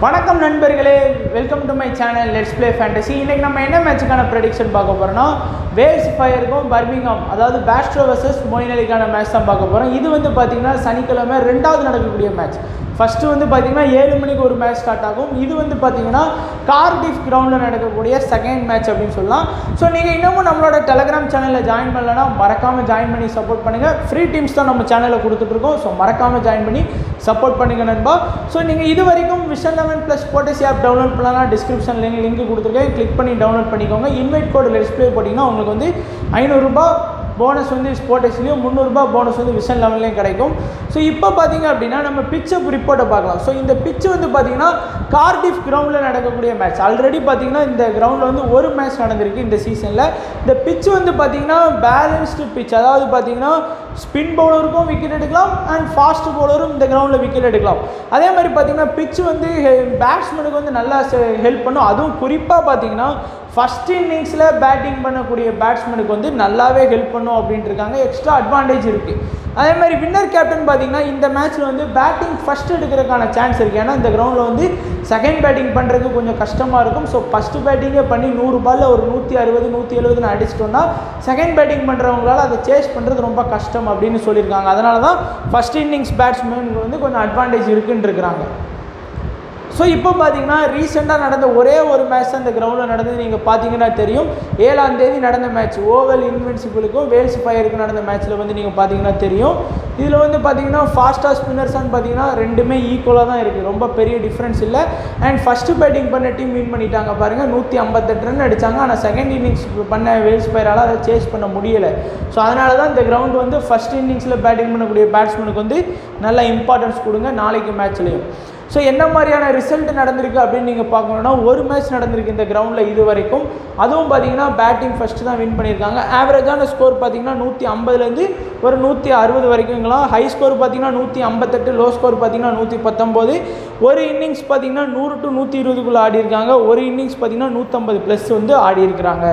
வணக்கம் நண்பர்களே welcome to my channel let's play fantasy இன்னைக்கு நம்ம என்ன மேட்சுக்கான ப்ரெடிக்ஷன் பார்க்க போறோம்னா வேல்ஸ் ஃபயருக்கும் பர்மிங்ஹாம் அதாவது பேஸ்ட்ரோ வர்சஸ் மொயின் அலிக்கான மேட்ச் தான் பார்க்க போகிறோம் இது வந்து பார்த்தீங்கன்னா சனிக்கிழமை ரெண்டாவது நடக்கக்கூடிய மேட்ச் ஃபஸ்ட்டு வந்து பார்த்தீங்கன்னா ஏழு மணிக்கு ஒரு மேட்ச் ஸ்டார்ட் ஆகும் இது வந்து பார்த்தீங்கன்னா கார்டிஃப் கிரவுண்டில் நடக்கக்கூடிய செகண்ட் மேட்ச் அப்படின்னு சொல்லலாம் ஸோ நீங்கள் இன்னமும் நம்மளோட டெலகிராம் சேனலில் ஜாயின் பண்ணலன்னா மறக்காமல் ஜாயின் பண்ணி சப்போர்ட் பண்ணுங்கள் ஃப்ரீ டீம்ஸ் தான் நம்ம சேனலில் கொடுத்துட்ருக்கோம் ஸோ மறக்காமல் ஜாயின் பண்ணி சப்போர்ட் பண்ணுங்க நண்பா ஸோ நீங்கள் இது வரைக்கும் vision eleven plus fantasy app download பண்ணலாம் டிஸ்கிரிப்ஷன் லிங்க் லிங்க் கொடுத்துருக்கேன் கிளிக் பண்ணி டவுன்லோட் பண்ணிக்கோங்க இன்வைட் கோட் டிஸ்பிளே போட்டிங்கன்னா உங்களுக்கு வந்து ஐநூறுரூபா போனஸ் வந்து ஸ்போர்ட்ஸ்லேயும் முந்நூறுரூபா போனஸ் வந்து விஷன் லெவல்லையும் கிடைக்கும் ஸோ இப்போ பார்த்தீங்க அப்படின்னா நம்ம பிச்சப் ரிப்போர்ட்டை பார்க்கலாம் ஸோ இந்த பிச்சு வந்து பார்த்தீங்கன்னா கார்டிஃப் கிரவுண்டில் நடக்கக்கூடிய மேட்ச் ஆல்ரெடி பார்த்தீங்கன்னா இந்த கிரவுண்டில் வந்து ஒரு மேட்ச் நடந்திருக்கு இந்த சீசனில் இந்த பிச்சு வந்து பார்த்தீங்கன்னா பேலன்ஸ்டு பிச் அதாவது பார்த்தீங்கன்னா ஸ்பின் பவுலருக்கும் விக்கெட் எடுக்கலாம் அண்ட் ஃபாஸ்ட் பவுலரும் இந்த கிரவுண்டில் விக்கெட் எடுக்கலாம் அதே மாதிரி பார்த்தீங்கன்னா பிச்சு வந்து பேட்ஸ்மேனுக்கு வந்து நல்லா ஹெல்ப் பண்ணும் அதுவும் குறிப்பாக பார்த்தீங்கன்னா ஃபஸ்ட் இன்னிங்ஸில் பேட்டிங் பண்ணக்கூடிய பேட்ஸ்மேனுக்கு வந்து நல்லாவே ஹெல்ப் பண்ணும் அப்படின்ட்டு இருக்காங்க எக்ஸ்ட்ரா அட்வான்டேஜ் இருக்குது அதே மாதிரி வின்னர் கேப்டன் பார்த்தீங்கன்னா இந்த மேட்ச்சில் வந்து பேட்டிங் ஃபஸ்ட் எடுக்கிறதுக்கான சான்ஸ் இருக்குது ஏன்னா இந்த கிரவுண்டில் வந்து செகண்ட் பேட்டிங் பண்ணுறதுக்கு கொஞ்சம் கஷ்டமாக இருக்கும் ஸோ ஃபஸ்ட்டு பேட்டிங்கே பண்ணி நூறு பாலில் ஒரு நூற்றி அறுபது நூற்றி எழுபதுன்னு அடிச்சிட்டோம்னா செகண்ட் பேட்டிங் பண்ணுறவங்களால அதை சேஸ் பண்ணுறது ரொம்ப கஷ்டம் அப்படின்னு சொல்லியிருக்காங்க அதனால தான் ஃபஸ்ட் இன்னிங்ஸ் பேட்ஸ்மேனுக்கு வந்து கொஞ்சம் அட்வான்டேஜ் இருக்குன்னு இருக்கிறாங்க ஸோ இப்போ பார்த்தீங்கன்னா ரீசெண்டாக நடந்த ஒரே ஒரு மேட்ச் அந்த கிரவுண்டில் நடந்தது நீங்கள் பார்த்தீங்கன்னா தெரியும் ஏழாம் தேதி நடந்த மேட்ச் ஓவல் இன்வென்சிபிளுக்கும் வேல்ஸ் ஃபயருக்கு நடந்த மேட்ச்சில் வந்து நீங்கள் பார்த்தீங்கன்னா தெரியும் இதில் வந்து பார்த்தீங்கன்னா ஃபாஸ்ட்டாக ஸ்பின்னர்ஸ்னு பார்த்தீங்கன்னா ரெண்டுமே ஈக்குவலாக தான் இருக்குது ரொம்ப பெரிய டிஃப்ரென்ஸ் இல்லை அண்ட் ஃபஸ்ட்டு பேட்டிங் பண்ண டீம் வின் பண்ணிட்டாங்க பாருங்கள் நூற்றி ஐம்பத்தெட்டு ரன் அடித்தாங்க ஆனால் செகண்ட் இன்னிங்ஸ் பண்ண வேல்ஸ் ஃபயரால் அதை சேஸ் பண்ண முடியலை ஸோ அதனால தான் இந்த கிரவுண்ட் வந்து ஃபஸ்ட் இன்னிங்ஸில் பேட்டிங் பண்ணக்கூடிய பேட்ஸ்மேனுக்கு வந்து நல்ல இம்பார்ட்டன்ஸ் கொடுங்க நாளைக்கு மேட்ச்லேயும் ஸோ என்ன மாதிரியான ரிசல்ட் நடந்திருக்கு அப்படின்னு நீங்கள் பார்க்கணுன்னா ஒரு மேட்ச் நடந்திருக்கு இந்த கிரவுண்டில் இது வரைக்கும் அதுவும் பார்த்தீங்கன்னா பேட்டிங் ஃபஸ்ட்டு தான் வின் பண்ணியிருக்காங்க ஆவரேஜான ஸ்கோர் பார்த்தீங்கன்னா நூற்றி ஐம்பதுலேருந்து ஒரு நூற்றி அறுபது வரைக்குங்களாம் ஹை ஸ்கோர் பார்த்தீங்கன்னா நூற்றி ஐம்பத்தெட்டு லோ ஸ்கோர் பார்த்தீங்கன்னா நூற்றி பத்தொம்போது ஒரு இன்னிங்ஸ் பார்த்தீங்கன்னா நூறு டு நூற்றி இருபதுக்குள்ளே ஆடி இருக்காங்க ஒரு இன்னிங்ஸ் பார்த்தீங்கன்னா நூற்றம்பது ப்ளஸ் வந்து ஆடி இருக்கிறாங்க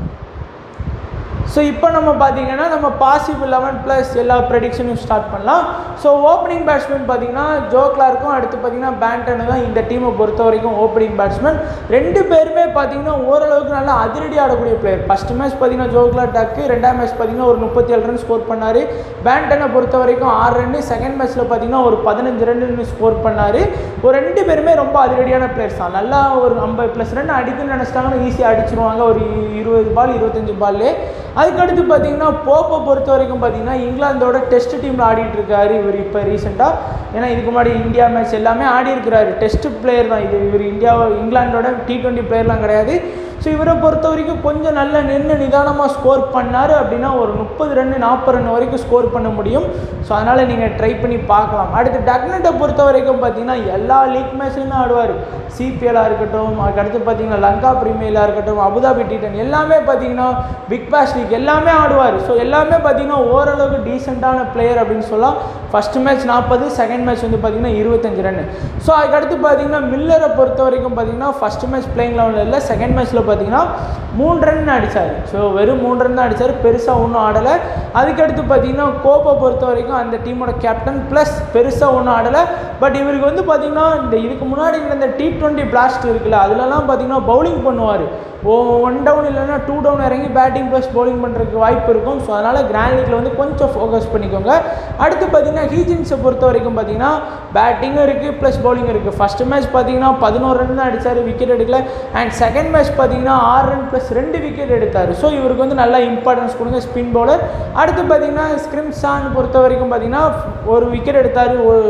ஸோ இப்போ நம்ம பார்த்தீங்கன்னா நம்ம பாசிபிள் லெவன் ப்ளஸ் எல்லா ப்ரெடிக்ஷனும் ஸ்டார்ட் பண்ணலாம் ஸோ ஓப்பனிங் பேட்ஸ்மேன் பார்த்தீங்கன்னா ஜோ கிளார்க்கும் அடுத்து பார்த்தீங்கன்னா பேண்டனு தான் இந்த டீமை பொறுத்த வரைக்கும் ஓப்பனிங் பேட்ஸ்மேன் ரெண்டு பேருமே பார்த்தீங்கன்னா ஓரளவுக்கு நல்லா அதிரடி ஆடக்கூடிய பிளேயர் ஃபஸ்ட் மேட்ச் பார்த்தீங்கன்னா ஜோ கிளார் டக்கு ரெண்டாம் மேட்ச் பார்த்தீங்கன்னா ஒரு முப்பத்தி ஏழு ரன் ஸ்கோர் பண்ணார் பேண்டனை பொறுத்த வரைக்கும் ஆறு ரன்னு செகண்ட் மேட்ச்சில் பார்த்தீங்கன்னா ஒரு பதினஞ்சு ரன் ஸ்கோர் பண்ணார் ஒரு ரெண்டு பேருமே ரொம்ப அதிரடியான பிளேயர்ஸ் தான் நல்லா ஒரு ஐம்பது ப்ளஸ் ரன் அடிக்கணும்னு நினச்சிட்டாங்கன்னா ஈஸியாக அடிச்சிருவாங்க ஒரு இருபது பால் இருபத்தஞ்சு பால்லே அதுக்கடுத்து பார்த்தீங்கன்னா போப்பை பொறுத்த வரைக்கும் பார்த்தீங்கன்னா இங்கிலாந்தோட டெஸ்ட் டீமில் ஆடிட்டு இருக்காரு இவர் இப்போ ரீசெண்டாக ஏன்னா இதுக்கு முன்னாடி இந்தியா மேட்ச் எல்லாமே ஆடி இருக்கிறாரு டெஸ்ட் பிளேயர் தான் இது இவர் இந்தியா இங்கிலாந்தோட டி டுவெண்ட்டி பிளேயர்லாம் கிடையாது ஸோ இவரை பொறுத்த வரைக்கும் கொஞ்சம் நல்ல நின்று நிதானமாக ஸ்கோர் பண்ணார் அப்படின்னா ஒரு முப்பது ரன் நாற்பது ரன் வரைக்கும் ஸ்கோர் பண்ண முடியும் ஸோ அதனால் நீங்கள் ட்ரை பண்ணி பார்க்கலாம் அடுத்து டக்னட்டை பொறுத்த வரைக்கும் பார்த்தீங்கன்னா எல்லா லீக் மேட்ச்லையுமே ஆடுவார் சிபிஎல்லாக இருக்கட்டும் அதுக்கடுத்து பார்த்தீங்கன்னா லங்கா பிரீமியலாக இருக்கட்டும் அபுதாபி டி டென் எல்லாமே பார்த்தீங்கன்னா பிக் பாஸ் லீக் எல்லாமே ஆடுவார் ஸோ எல்லாமே பார்த்தீங்கன்னா ஓரளவுக்கு டீசெண்டான பிளேயர் அப்படின்னு சொல்லலாம் ஃபஸ்ட் மேட்ச் நாற்பது செகண்ட் மேட்ச் வந்து பார்த்தீங்கன்னா இருபத்தஞ்சு ரன் ஸோ அதுக்கடுத்து பார்த்தீங்கன்னா மில்லரை பொறுத்த வரைக்கும் பார்த்தீங்கன்னா ஃபஸ்ட் மேட்ச் பிளேயிங் லெவலில் இல்லை செகண்ட் மேட்ச்சில் பார்த்தீங்கன்னா மூணு ரன் அடித்தார் ஸோ வெறும் மூணு ரன் தான் அடித்தார் பெருசாக ஒன்றும் ஆடலை அதுக்கடுத்து பார்த்தீங்கன்னா கோப்பை பொறுத்த வரைக்கும் அந்த டீமோட கேப்டன் ப்ளஸ் பெருசாக ஒன்றும் ஆடலை பட் இவருக்கு வந்து பார்த்தீங்கன்னா இந்த இதுக்கு முன்னாடி நடந்த டி ட்வெண்ட்டி பிளாஸ்ட் இருக்குல்ல அதுலலாம் பார்த்தீங்கன்னா பவுலிங் பண்ணுவார் ஓ ஒன் டவுன் இல்லைன்னா டூ டவுன் இறங்கி பேட்டிங் ப்ளஸ் பவுலிங் பண்ணுறதுக்கு வாய்ப்பு இருக்கும் ஸோ அதனால் கிராண்ட் லீக்கில் வந்து கொஞ்சம் ஃபோக்கஸ் பண்ணிக்கோங்க அடுத்து பார்த்தீங்கன்னா ஹீஜின்ஸை பொறுத்த வரைக்கும் பார்த்தீங்கன்னா பேட்டிங்கும் இருக்குது ப்ளஸ் பவுலிங் இருக்குது ஃபஸ்ட் மேட்ச் பார்த்தீங்கன்னா பதினோரு ரன் தான் அடித்தார் விக்கெட் எடுக்கல அண்ட் செகண்ட் மேட்ச் பார்த்தீங்கன்னா ஆறு ரன் ப்ளஸ் ரெண்டு விக்கெட் எடுத்தார் ஸோ இவருக்கு வந்து நல்லா இம்பார்ட்டன்ஸ் கொடுங்க ஸ்பின் பவுலர் அடுத்து பார்த்தீங்கன்னா ஸ்கிரிம்சான் பொறுத்த வரைக்கும் பார்த்தீங்கன்னா ஒரு விக்கெட் எடுத்தார் ஒரு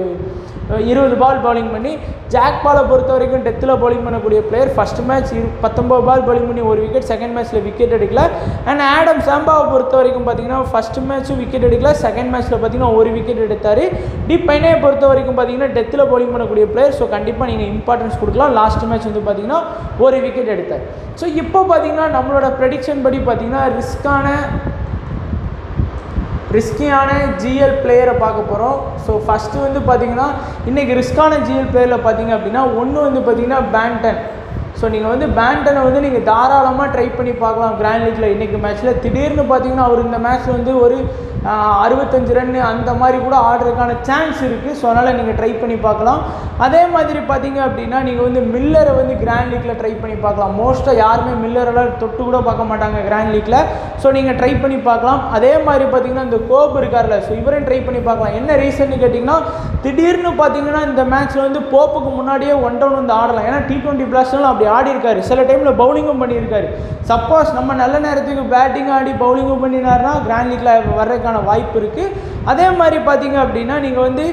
இருபது பால் பவுலிங் பண்ணி ஜாக் பாலை பொறுத்த வரைக்கும் டெத்தில் பவுலிங் பண்ணக்கூடிய பிளேயர் ஃபஸ்ட் மேட்ச் இரு பத்தொம்பது பால் பவுலிங் பண்ணி ஒரு விக்கெட் செகண்ட் மேட்ச்சில் விக்கெட் எடுக்கல அண்ட் ஆடம் சாம்பாவை பொறுத்த வரைக்கும் பார்த்தீங்கன்னா ஃபஸ்ட் மேட்ச்சும் விக்கெட் எடுக்கல செகண்ட் மேட்ச்சில் பார்த்தீங்கன்னா ஒரு விக்கெட் எடுத்தார் டி பைனே பொறுத்த வரைக்கும் பார்த்தீங்கன்னா டெத்தில் பவுலிங் பண்ணக்கூடிய பிளேயர் ஸோ கண்டிப்பாக நீங்கள் இம்பார்ட்டன்ஸ் கொடுக்கலாம் லாஸ்ட் மேட்ச் வந்து பார்த்தீங்கன்னா ஒரு விக்கெட் எடுத்தார் ஸோ இப்போ பார்த்தீங்கன்னா நம்மளோட ப்ரெடிக்ஷன் படி பார்த்தீங்கன்னா ரிஸ்க்கான ரிஸ்கியான ஜிஎல் பிளேயரை பார்க்க போகிறோம் ஸோ ஃபஸ்ட்டு வந்து பார்த்தீங்கன்னா இன்றைக்கி ரிஸ்கான ஜிஎல் பிளேயரில் பார்த்தீங்க அப்படின்னா ஒன்று வந்து பார்த்தீங்கன்னா பேண்டன் ஸோ ஸோ நீங்கள் வந்து பேண்டனை வந்து நீங்கள் தாராளமாக ட்ரை பண்ணி பார்க்கலாம் கிராண்ட் லீக்ல இன்றைக்கி மேட்ச்சில் திடீர்னு பார்த்தீங்கன்னா அவர் இந்த மேட்ச்சில் வந்து ஒரு ஆஹ், அறுபத்தஞ்சு ரன் அந்த மாதிரி கூட ஆடுறதுக்கான சான்ஸ் இருக்குது ஸோ அதனால் நீங்கள் ட்ரை பண்ணி பார்க்கலாம் அதே மாதிரி பார்த்தீங்க அப்படின்னா நீங்கள் வந்து மில்லரை வந்து கிராண்ட் லீக்ல ட்ரை பண்ணி பார்க்கலாம் மோஸ்ட்டாக யாருமே மில்லரெல்லாம் தொட்டு கூட பார்க்க மாட்டாங்க கிராண்ட் லீக்ல ஸோ நீங்கள் ட்ரை பண்ணி பார்க்கலாம் அதே மாதிரி பார்த்தீங்கன்னா இந்த கோப் இருக்கார்ல ஸோ இவரையும் ட்ரை பண்ணி பார்க்கலாம் என்ன ரீசன் கேட்டிங்கன்னா திடீர்னு பார்த்தீங்கன்னா இந்த மேட்ச்சில் வந்து போப்புக்கு முன்னாடியே ஒன் டவுன் வந்து ஆடலாம் ஏன்னா டி டுவெண்ட்டி பிளாஸ்லாம் அப்படி ஆடி இருக்காரு சில டைமில் பவுலிங்கும் பண்ணியிருக்காரு சப்போஸ் நம்ம நல்ல நேரத்துக்கு பேட்டிங் ஆடி பவுலிங்கும் பண்ணினார்னா கிராண்ட் லீக்ல வர்றதுக்கான வாய்ப்பு இருக்குது அதே மாதிரி பார்த்தீங்க அப்படின்னா நீங்கள் வந்து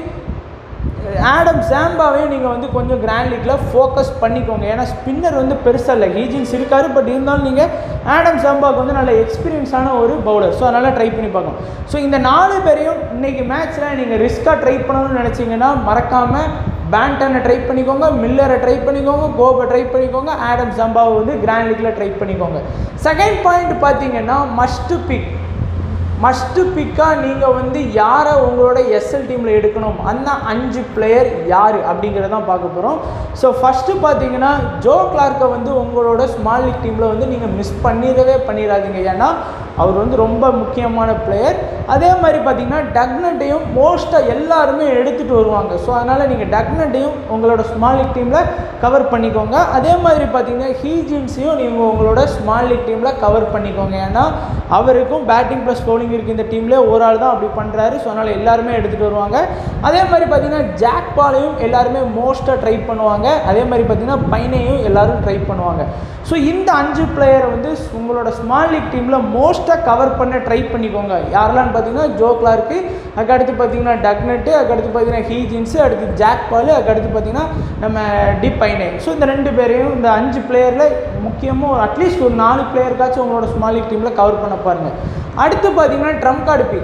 ஆடம் சாம்பாவையும் நீங்கள் வந்து கொஞ்சம் கிராண்ட் லீக்கில் ஃபோக்கஸ் பண்ணிக்கோங்க ஏன்னா ஸ்பின்னர் வந்து பெருசாக இல்லை ஹீஜின்ஸ் இருக்காரு பட் இருந்தாலும் நீங்கள் ஆடம் சாம்பாவுக்கு வந்து நல்ல எக்ஸ்பீரியன்ஸான ஒரு பவுலர் ஸோ அதனால் ட்ரை பண்ணி பார்க்கணும் ஸோ இந்த நாலு பேரையும் இன்னைக்கு மேட்ச்சில் நீங்கள் ரிஸ்க்காக ட்ரை பண்ணணும்னு நினச்சிங்கன்னா மறக்காமல் பேண்டனை ட்ரை பண்ணிக்கோங்க மில்லரை ட்ரை பண்ணிக்கோங்க கோபை ட்ரை பண்ணிக்கோங்க ஆடம் சாம்பாவை வந்து கிராண்ட் லீக்கில் ட்ரை பண்ணிக்கோங்க செகண்ட் பாயிண்ட் பார்த்தீங்கன்னா மஸ்ட் பிக் மஸ்ட்டு பிக்காக நீங்கள் வந்து யாரை உங்களோட எஸ்எல் டீமில் எடுக்கணும் அந்த அஞ்சு பிளேயர் யார் அப்படிங்கிறத தான் பார்க்க போகிறோம் ஸோ ஃபஸ்ட்டு பார்த்தீங்கன்னா ஜோ கிளார்க்கை வந்து உங்களோட ஸ்மால் லீக் டீமில் வந்து நீங்கள் மிஸ் பண்ணிடவே பண்ணிடாதீங்க ஏன்னா அவர் வந்து ரொம்ப முக்கியமான பிளேயர் அதே மாதிரி பார்த்தீங்கன்னா டக்னட்டையும் மோஸ்ட்டாக எல்லாருமே எடுத்துகிட்டு வருவாங்க ஸோ அதனால் நீங்கள் டக்னட்டையும் உங்களோட ஸ்மால் லீக் டீமில் கவர் பண்ணிக்கோங்க அதே மாதிரி பார்த்தீங்கன்னா ஹீஜின்ஸையும் நீங்கள் உங்களோட ஸ்மால் லீக் டீமில் கவர் பண்ணிக்கோங்க ஏன்னா அவருக்கும் பேட்டிங் ப்ளஸ் பவுலிங் இருக்குது இந்த டீமில் ஒரு ஆள் தான் அப்படி பண்ணுறாரு ஸோ அதனால் எல்லாருமே எடுத்துகிட்டு வருவாங்க அதே மாதிரி பார்த்தீங்கன்னா ஜாக் பாலையும் எல்லாருமே மோஸ்ட்டாக ட்ரை பண்ணுவாங்க அதே மாதிரி பார்த்தீங்கன்னா பைனையும் எல்லாரும் ட்ரை பண்ணுவாங்க ஸோ இந்த அஞ்சு பிளேயரை வந்து உங்களோட ஸ்மால் லீக் டீமில் மோஸ்ட்டாக கவர் பண்ண ட்ரை பண்ணிக்கோங்க யாரெல்லாம் பார்த்தீங்கன்னா ஜோ கிளார்க்கு அதுக்கடுத்து பார்த்தீங்கன்னா டக்னட்டு அதுக்கடுத்து பார்த்தீங்கன்னா ஹீஜின்ஸு அடுத்து ஜாக் பால் அதுக்கடுத்து பார்த்தீங்கன்னா நம்ம டி பைனே ஸோ இந்த ரெண்டு பேரையும் இந்த அஞ்சு பிளேயரில் முக்கியமாக ஒரு அட்லீஸ்ட் ஒரு நாலு பிளேயருக்காச்சும் உங்களோட ஸ்மால் லீக் டீமில் கவர் பண்ண பாருங்கள் அடுத்து பார்த்தீங்கன்னா trump card pick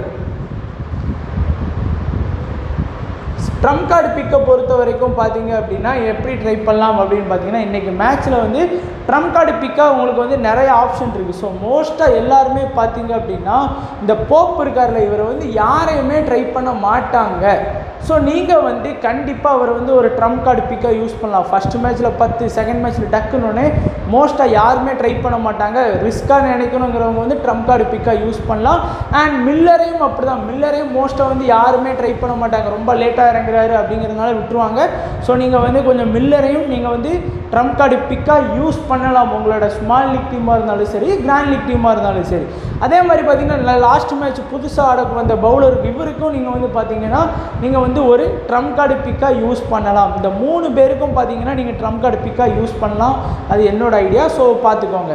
trump card பிக்கை பொறுத்த வரைக்கும் பார்த்தீங்க அப்படின்னா எப்படி ட்ரை பண்ணலாம் அப்படின்னு பார்த்தீங்கன்னா இன்றைக்கி மேட்ச்சில் வந்து ட்ரம் கார்டு பிக்காக உங்களுக்கு வந்து நிறைய ஆப்ஷன் இருக்குது ஸோ மோஸ்ட்டாக எல்லாருமே பார்த்தீங்க அப்படின்னா இந்த போப் இருக்கார்ல இவரை வந்து யாரையுமே ட்ரை பண்ண மாட்டாங்க ஸோ நீங்கள் வந்து கண்டிப்பாக அவர் வந்து ஒரு ட்ரம் கார்டு பிக்காக யூஸ் பண்ணலாம் ஃபஸ்ட் மேட்ச்சில் பத்து செகண்ட் மேட்ச்சில் டக்குன்னு மோஸ்ட்டாக யாருமே ட்ரை பண்ண மாட்டாங்க ரிஸ்க்காக நினைக்கணுங்கிறவங்க வந்து ட்ரம் கார்டு பிக்காக யூஸ் பண்ணலாம் அண்ட் மில்லரையும் அப்படி தான் மில்லரையும் மோஸ்ட்டாக வந்து யாருமே ட்ரை பண்ண மாட்டாங்க ரொம்ப லேட்டாக இறங்குறாரு அப்படிங்கிறதுனால விட்டுருவாங்க ஸோ நீங்கள் வந்து கொஞ்சம் மில்லரையும் நீங்கள் வந்து ட்ரம் கார்டு பிக்காக யூஸ் பண்ணலாம் உங்களோட ஸ்மால் லீக் டீமாக இருந்தாலும் சரி கிராண்ட் லீக் டீமாக இருந்தாலும் சரி அதே மாதிரி பார்த்தீங்கன்னா லாஸ்ட் மேட்ச் புதுசாக ஆட வந்த பவுலருக்கு இவருக்கும் நீங்கள் வந்து பார்த்தீங்கன்னா நீங்கள் வந்து ஒரு ட்ரம் கார்டு பிக்காக யூஸ் பண்ணலாம் இந்த மூணு பேருக்கும் பார்த்தீங்கன்னா நீங்கள் ட்ரம் கார்டு பிக்காக யூஸ் பண்ணலாம் அது என்னோட ஐடியா ஸோ பார்த்துக்கோங்க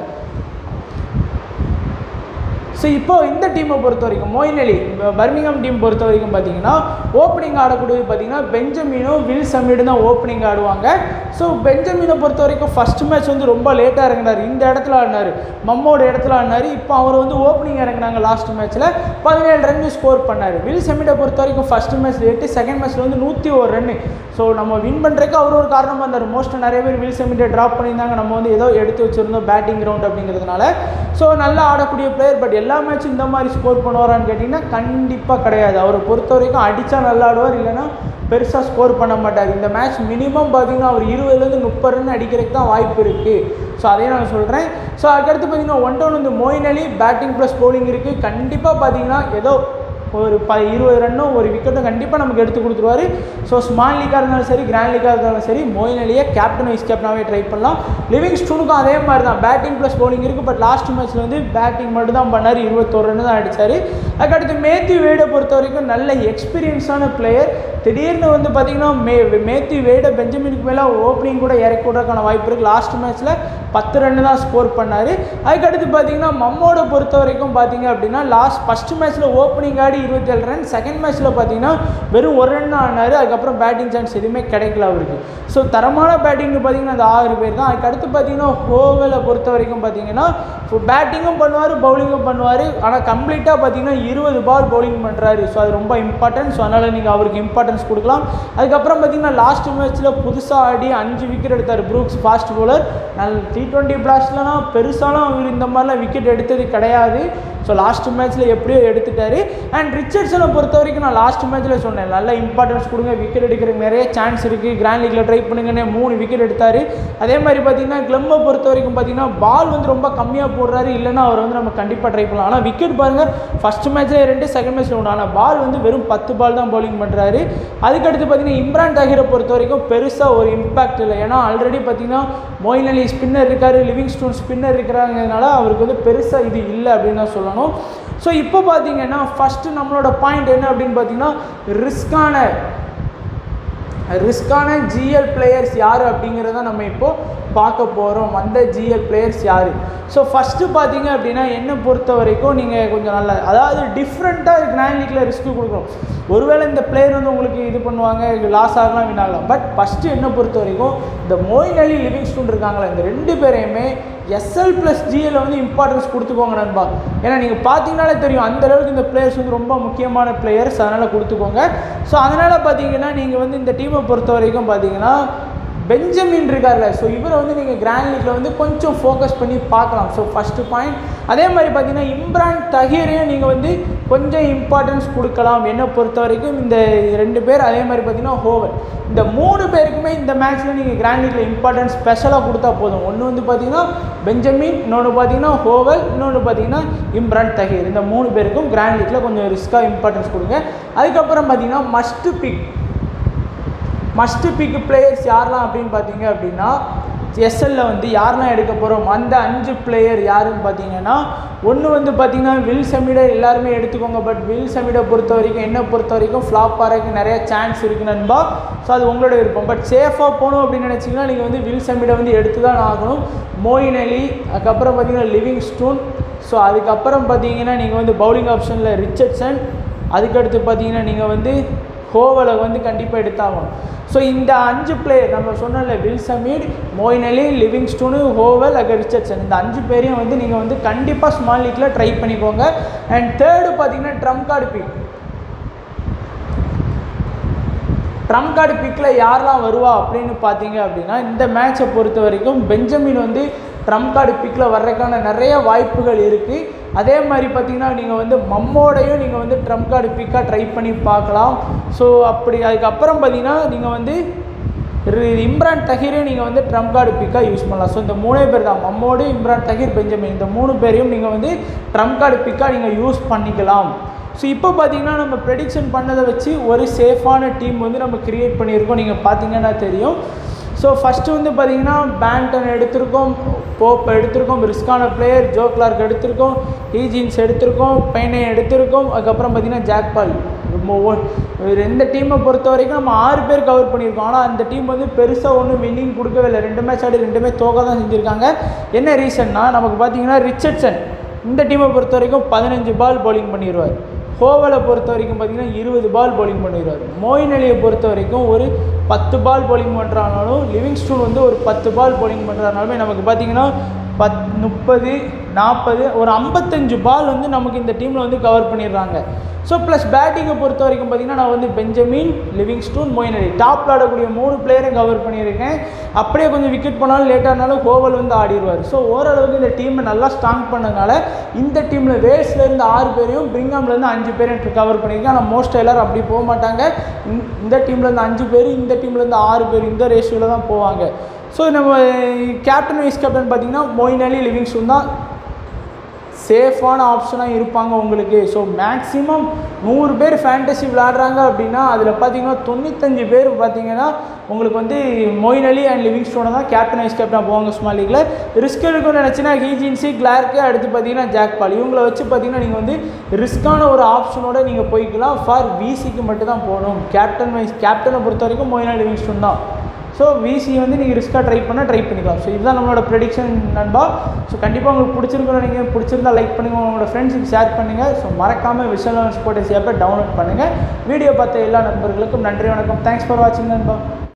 ஸோ இப்போ இந்த டீமை பொறுத்த வரைக்கும் மோயின் அலி பர்மிங்ஹாம் டீம் பொறுத்த வரைக்கும் பார்த்தீங்கன்னா ஓப்பனிங் ஆடக்கூடியது பார்த்தீங்கன்னா பெஞ்சமினும் வில் சமீடு தான் ஓப்பனிங் ஆடுவாங்க ஸோ பெஞ்சமினை பொறுத்த வரைக்கும் ஃபர்ஸ்ட் மேட்ச் வந்து ரொம்ப லேட்டாக இறங்கினார் இந்த இடத்துல ஆடினார் மம்மோட இடத்துல ஆடினார் இப்போ அவர் வந்து ஓப்பனிங் இறங்கினாங்க லாஸ்ட் மேட்ச்சில் பதினேழு ரன் ஸ்கோர் பண்ணார் வில் சமீடை பொறுத்த வரைக்கும் ஃபர்ஸ்ட் மேட்ச்சில் எட்டு செகண்ட் மேட்ச்சில் வந்து நூற்றி ஒரு ரன் ஸோ நம்ம வின் பண்ணுறதுக்கு அவர் ஒரு காரணமாக இருந்தார் மோஸ்ட்டாக நிறைய பேர் வில் சமீட்டை ட்ராப் பண்ணியிருந்தாங்க நம்ம வந்து ஏதோ எடுத்து வச்சுருந்தோம் பேட்டிங் கிரவுண்ட் அப்படிங்கிறதுனால ஸோ நல்லா ஆடக்கூடிய பிளேயர் பட் எல்லா மேட்சும் இந்த மாதிரி ஸ்கோர் பண்ணுவாரான்னு கேட்டிங்கன்னா கண்டிப்பாக கிடையாது அவரை பொறுத்த வரைக்கும் அடித்தா நல்லா ஆடுவார் இல்லைன்னா பெருசாக ஸ்கோர் பண்ண மாட்டார் இந்த மேட்ச் மினிமம் பார்த்தீங்கன்னா அவர் இருபதுலேருந்து முப்பது ரன் அடிக்கிறதுக்கு தான் வாய்ப்பு இருக்குது ஸோ அதையும் நான் சொல்கிறேன் ஸோ அதுக்கடுத்து பார்த்தீங்கன்னா ஒன் டவுன் வந்து Moeen Ali batting plus bowling இருக்குது கண்டிப்பாக பார்த்தீங்கன்னா ஏதோ ஒரு ப இருபது ரன்னும் ஒரு விக்கெட்டும் கண்டிப்பாக நமக்கு எடுத்து கொடுத்துருவாரு ஸோ ஸ்மால் லீக்காக இருந்தாலும் சரி கிராண்ட் லீக்காக இருந்தாலும் சரி மோயின் அலியை கேப்டன் வைஸ் கேப்டனாகவே ட்ரை பண்ணலாம் லிவிங் ஸ்டூனுக்கும் அதே மாதிரி தான் பேட்டிங் ப்ளஸ் bowling இருக்குது பட் லாஸ்ட் மேட்ச்சில் வந்து பேட்டிங் மட்டும் தான் பண்ணார் இருபத்தோரு ரன் தான் அடித்தார் அதுக்கடுத்து மேத்யூ வேடை பொறுத்த வரைக்கும் நல்ல எக்ஸ்பீரியன்ஸான பிளேயர் திடீர்னு வந்து பார்த்தீங்கன்னா மே மேத்யூ வேடை பெஞ்சமினுக்கு மேலே ஓப்பனிங் கூட இறக்கி விடுறதுக்கான வாய்ப்பு இருக்குது லாஸ்ட் மேட்ச்சில் பத்து ரன் தான் ஸ்கோர் பண்ணார் அதுக்கடுத்து பார்த்தீங்கன்னா மம்மோட பொறுத்த வரைக்கும் பார்த்தீங்க அப்படின்னா லாஸ்ட் ஃபஸ்ட் மேட்ச்சில் ஓப்பனிங் ஆடி இருபத்தேழு ரன் செகண்ட் மேட்ச்சில் பார்த்தீங்கன்னா வெறும் ஒரு ரன் தான் ஆனார் அதுக்கப்புறம் பேட்டிங் சான்ஸ் எதுவுமே கிடைக்கல அவருக்கு ஸோ தரமான பேட்டிங்னு பார்த்தீங்கன்னா அந்த ஆறு பேர் தான் அதுக்கடுத்து பார்த்தீங்கன்னா ஹோவலை பொறுத்த வரைக்கும் பார்த்தீங்கன்னா பேட்டிங்கும் பண்ணுவார் பவுலிங்கும் பண்ணுவார் ஆனால் கம்ப்ளீட்டாக பார்த்தீங்கன்னா இருபது பால் பவுலிங் பண்ணுறாரு ஸோ அது ரொம்ப இம்பார்ட்டன்ட் ஸோ அதனால் நீங்கள் அவருக்கு இம்பார்ட்டன்ஸ் கொடுக்கலாம் அதுக்கப்புறம் பார்த்தீங்கன்னா லாஸ்ட் மேட்ச்சில் புதுசாக ஆடி அஞ்சு விக்கெட் எடுத்தார் ப்ரூக்ஸ் ஃபாஸ்ட் bowler நல்ல டி டுவெண்ட்டி பிளாஸ்ட்லலாம் பெருசாலாம் அவர் இந்த மாதிரிலாம் விக்கெட் எடுத்தது கிடையாது ஸோ லாஸ்ட் மேட்ச்சில் எப்படியோ எடுத்துட்டாரு அண்ட் ரிச்சர்ட்ஸனை பொறுத்த வரைக்கும் நான் லாஸ்ட் மேட்ச்சில் சொன்னேன் நல்ல இம்பார்ட்டன்ஸ் கொடுங்க விக்கெட் எடுக்கிறதுக்கு நிறைய சான்ஸ் இருக்குது கிராண்ட் லீக்ல ட்ரை பண்ணுங்கன்னு மூணு விக்கெட் எடுத்தார் அதே மாதிரி பார்த்தீங்கன்னா கிளம்பை பொறுத்த வரைக்கும் பார்த்தீங்கன்னா பால் வந்து ரொம்ப கம்மியாக போடுறாரு இல்லைன்னா அவர் வந்து நம்ம கண்டிப்பாக ட்ரை பண்ணலாம் ஆனால் விக்கெட் பாருங்கள் ஃபஸ்ட் மேட்ச்சில் ரெண்டு செகண்ட் மேட்ச்சில் ஒன்று ஆனால் பால் வந்து வெறும் பத்து பால் தான் பவுலிங் பண்ணுறாரு அதுக்கடுத்து பார்த்தீங்கன்னா இம்ரான் தாகிரை பொறுத்த வரைக்கும் பெருசாக ஒரு இம்பாக்ட் இல்லை ஏன்னா ஆல்ரெடி பார்த்தீங்கன்னா மொயின் அலி ஸ்பின்னர் இருக்காரு லிவிங் ஸ்டோன் ஸ்பின்னர் இருக்கிறாங்கிறதுனால அவருக்கு வந்து பெருசாக இது இல்லை அப்படின்னு தான் சொல்லணும் ஸோ இப்போ பார்த்தீங்கன்னா ஃபஸ்ட்டு நம்மளோட பாயிண்ட் என்ன அப்படின்னு பார்த்தீங்கன்னா ரிஸ்கான ரிஸ்கான ஜிஎல் பிளேயர்ஸ் யார் அப்படிங்கிறத நம்ம இப்போது பார்க்க போகிறோம் அந்த ஜிஎல் பிளேயர்ஸ் யார் ஸோ ஃபஸ்ட்டு பார்த்தீங்க அப்படின்னா என்னை பொறுத்த வரைக்கும் நீங்கள் கொஞ்சம் நல்ல அதாவது டிஃப்ரெண்ட்டாக கிராண்ட் லீக்கில் ரிஸ்க் கொடுக்கணும் ஒருவேளை இந்த பிளேயர் வந்து உங்களுக்கு இது பண்ணுவாங்க லாஸ் ஆகலாம் வின் ஆகலாம் பட் ஃபஸ்ட்டு என்னை பொறுத்த வரைக்கும் இந்த மோயின் அலி லிவிங்ஸ்டோன் இருக்காங்களே இந்த ரெண்டு பேரையுமே எஸ்எல் ப்ளஸ் ஜிஎல் வந்து இம்பார்ட்டன்ஸ் கொடுத்துக்கோங்க நண்பா ஏன்னா நீங்கள் பார்த்தீங்கனாலே தெரியும் அந்த அளவுக்கு இந்த பிளேயர்ஸ் வந்து ரொம்ப முக்கியமான பிளேயர்ஸ் அதனால் கொடுத்துக்கோங்க ஸோ அதனால் பார்த்தீங்கன்னா நீங்கள் வந்து இந்த டீமை பொறுத்த வரைக்கும் பார்த்தீங்கன்னா பெஞ்சமின் இருக்கார்ல ஸோ இவரை வந்து நீங்கள் கிராண்ட் லீக்ல வந்து கொஞ்சம் ஃபோக்கஸ் பண்ணி பார்க்கலாம் ஸோ ஃபஸ்ட்டு பாயிண்ட் அதே மாதிரி பார்த்தீங்கன்னா இம்ரான் தஹீரையும் நீங்கள் வந்து கொஞ்சம் இம்பார்ட்டன்ஸ் கொடுக்கலாம் என்னை பொறுத்த வரைக்கும் இந்த ரெண்டு பேர் அதே மாதிரி பார்த்தீங்கன்னா ஹோவல் இந்த மூணு பேருக்குமே இந்த மேட்ச்சில் நீங்கள் கிராண்ட் லீக்ல இம்பார்ட்டன்ஸ் ஸ்பெஷலாக கொடுத்தா போதும் ஒன்று வந்து பார்த்தீங்கன்னா பெஞ்சமின் இன்னொன்று பார்த்தீங்கன்னா ஹோவல் இன்னொன்று பார்த்தீங்கன்னா இம்ரான் தஹீர் இந்த மூணு பேருக்கும் கிராண்ட் லீக்ல கொஞ்சம் ரிஸ்க்காக இம்பார்ட்டன்ஸ் கொடுங்க அதுக்கப்புறம் பார்த்தீங்கன்னா must pick must pick players யாரெல்லாம் அப்படின்னு பார்த்தீங்க அப்படின்னா எஸ்எல்ல வந்து யாரெல்லாம் எடுக்க போகிறோம் அந்த அஞ்சு பிளேயர் யாருன்னு பார்த்தீங்கன்னா ஒன்று வந்து பார்த்தீங்கன்னா வில் செமிடை எல்லாருமே எடுத்துக்கோங்க பட் வில் செமிடை பொறுத்த வரைக்கும் என்ன பொறுத்த வரைக்கும் ஃப்ளாப் ஆகிறதுக்கு நிறைய சான்ஸ் இருக்கு நண்பா ஸோ அது உங்களோட விருப்பம் பட் சேஃபாக போகணும் அப்படின்னு நினச்சிங்கன்னா நீங்கள் வந்து வில் செமிடை வந்து எடுத்து தான் ஆகணும் மோயின் அலி அதுக்கப்புறம் பார்த்தீங்கன்னா லிவிங் ஸ்டோன் ஸோ அதுக்கப்புறம் பார்த்தீங்கன்னா நீங்கள் வந்து பவுலிங் ஆப்ஷனில் ரிச்சர்ட்சன் அதுக்கடுத்து பார்த்தீங்கன்னா நீங்கள் வந்து ஹோவலை வந்து கண்டிப்பாக எடுத்தாகணும் ஸோ இந்த அஞ்சு பிளேயர் நம்ம சொன்னல Will Smeed Moeen Ali Livingstone Howell அக ரிச்சர்ட்சன் இந்த அஞ்சு பேரையும் வந்து நீங்கள் வந்து கண்டிப்பாக ஸ்மால் லீக்கில் ட்ரை பண்ணிக்கோங்க அண்ட் தேர்டு பார்த்தீங்கன்னா trump card pick trump card பிக்கில் யாரெல்லாம் வருவா அப்படின்னு பார்த்தீங்க அப்படின்னா இந்த மேட்சை பொறுத்த வரைக்கும் பெஞ்சமின் வந்து ட்ரம் கார்டு பிக்கில் வர்றதுக்கான நிறைய வாய்ப்புகள் இருக்குது அதே மாதிரி பார்த்தீங்கன்னா நீங்கள் வந்து மம்மோடையும் நீங்கள் வந்து ட்ரம் கார்டு பிக்காக ட்ரை பண்ணி பார்க்கலாம் ஸோ அப்படி அதுக்கப்புறம் பார்த்தீங்கன்னா நீங்கள் வந்து ரி- இம்ரான் தஹீரையும் நீங்கள் வந்து ட்ரம் கார்டு பிக்காக யூஸ் பண்ணலாம் ஸோ இந்த மூணே பேர் தான் மம்மோடு இம்ரான் தஹீர் பெஞ்சமின் இந்த மூணு பேரையும் நீங்கள் வந்து ட்ரம் கார்டு பிக்காக நீங்கள் யூஸ் பண்ணிக்கலாம் ஸோ இப்போ பார்த்தீங்கன்னா நம்ம ப்ரெடிக்ஷன் பண்ணதை வச்சு ஒரு சேஃபான டீம் வந்து நம்ம கிரியேட் பண்ணியிருக்கோம் நீங்கள் பார்த்தீங்கன்னா தெரியும் ஸோ ஃபஸ்ட்டு வந்து பார்த்தீங்கன்னா பேண்டன் எடுத்திருக்கோம் போப் எடுத்திருக்கோம் ரிஸ்கான பிளேயர் ஜோ கிளார்க் எடுத்திருக்கோம் ஹீஜின்ஸ் எடுத்திருக்கோம் பெய்னை எடுத்திருக்கோம் அதுக்கப்புறம் பார்த்தீங்கன்னா ஜாக் பால் ரொம்ப ஓ- ஒரு இந்த டீமை பொறுத்த வரைக்கும் நம்ம ஆறு பேர் கவர் பண்ணியிருக்கோம் ஆனால் அந்த டீம் வந்து பெருசாக ஒன்றும் வின்னிங் கொடுக்கவே இல்லை ரெண்டு மேட்ச் ஆடி ரெண்டுமே தோக்க தான் செஞ்சுருக்காங்க என்ன ரீசன்னா நமக்கு பார்த்தீங்கன்னா ரிச்சர்ட்சன் இந்த டீமை பொறுத்த வரைக்கும் பதினஞ்சு பால் பவுலிங் பண்ணிடுவார் ஹோவலை பொறுத்த வரைக்கும் பார்த்தீங்கன்னா இருபது பால் பவுலிங் பண்ணிடுவார் மோயின் அலியை பொறுத்த வரைக்கும் ஒரு பத்து பால் bowling பண்ணுறானாலும் லிவிங்ஸ்டோன் வந்து ஒரு பத்து பால் bowling பண்ணுறதுனாலுமே நமக்கு பார்த்தீங்கன்னா பத் முப்பது நாற்பது ஒரு ஐம்பத்தஞ்சு பால் வந்து நமக்கு இந்த டீமில் வந்து கவர் பண்ணிடுறாங்க ஸோ ப்ளஸ் பேட்டிங்கை பொறுத்த வரைக்கும் பார்த்தீங்கன்னா நான் வந்து பெஞ்சமின் லிவிங்ஸ்டோன் மொயின் அலி டாப்பில் ஆடக்கூடிய மூணு பிளேயரையும் கவர் பண்ணியிருக்கேன் அப்படியே கொஞ்சம் விக்கெட் போனாலும் லேட்டானாலும் ஹோவல் வந்து ஆடிடுவார் ஸோ ஓரளவுக்கு இந்த டீமை நல்லா ஸ்ட்ராங் பண்ணதுனால இந்த டீமில் வேல்ஸ்லேருந்து ஆறு பேரையும் பிரிங்காம்லேருந்து அஞ்சு பேரையும் கவர் பண்ணியிருக்கேன் ஆனால் மோஸ்ட் எல்லாரும் அப்படி போக மாட்டாங்க இந்த- இந்த டீம்லேருந்து அஞ்சு பேர் இந்த டீம்லேருந்து ஆறு பேர் இந்த ரேஷியோவில் தான் போவாங்க ஸோ நம்ம கேப்டன் வைஸ் கேப்டன் பார்த்தீங்கன்னா மொயின் அலி லிவிங்ஸ்டோன் தான் சேஃபான ஆப்ஷனாக இருப்பாங்க உங்களுக்கு ஸோ மேக்ஸிமம் நூறு பேர் ஃபேண்டசி விளாடுறாங்க அப்படின்னா அதில் பார்த்தீங்கன்னா தொண்ணூத்தஞ்சு பேர் பார்த்தீங்கன்னா உங்களுக்கு வந்து மொயின் அலி அண்ட் லிவிங் ஸ்டோனை தான் கேப்டன் வைஸ் கேப்டன் போவாங்க ஸ்மால் லீக்ல ரிஸ்க் எடுக்கணும்னு நினச்சினா ஹீஜின்சி கிளார்க்கு அடுத்து பார்த்தீங்கன்னா ஜாக் பால் இவங்கள வச்சு பார்த்தீங்கன்னா நீங்கள் வந்து ரிஸ்க்கான ஒரு ஆப்ஷனோட நீங்கள் போய்க்கலாம் ஃபார் விசிக்கு மட்டும் தான் போகணும் கேப்டன் வைஸ் கேப்டனை பொறுத்த வரைக்கும் மொயின் அலி லிவிங் ஸ்டோன் தான் ஸோ விசி வந்து நீங்கள் ரிஸ்க்காக ட்ரை பண்ணால் ட்ரை பண்ணிக்கலாம் ஸோ இதுதான் நம்மளோட ப்ரெடிக்ஷன் நண்பா ஸோ கண்டிப்பாக உங்களுக்கு பிடிச்சிருக்கணும் நீங்கள் பிடிச்சிருந்தா லைக் பண்ணுங்கள் உங்களோட ஃப்ரெண்ட்ஸுக்கு ஷேர் பண்ணுங்கள் ஸோ மறக்காமல் விஷுவல் ஸ்போர்ட்ஸ் ஆப்பை டவுன்லோட் பண்ணுங்கள் வீடியோ பார்த்த எல்லா நண்பர்களுக்கும் நன்றி வணக்கம் தேங்க்ஸ் ஃபார் வாட்சிங் நண்பா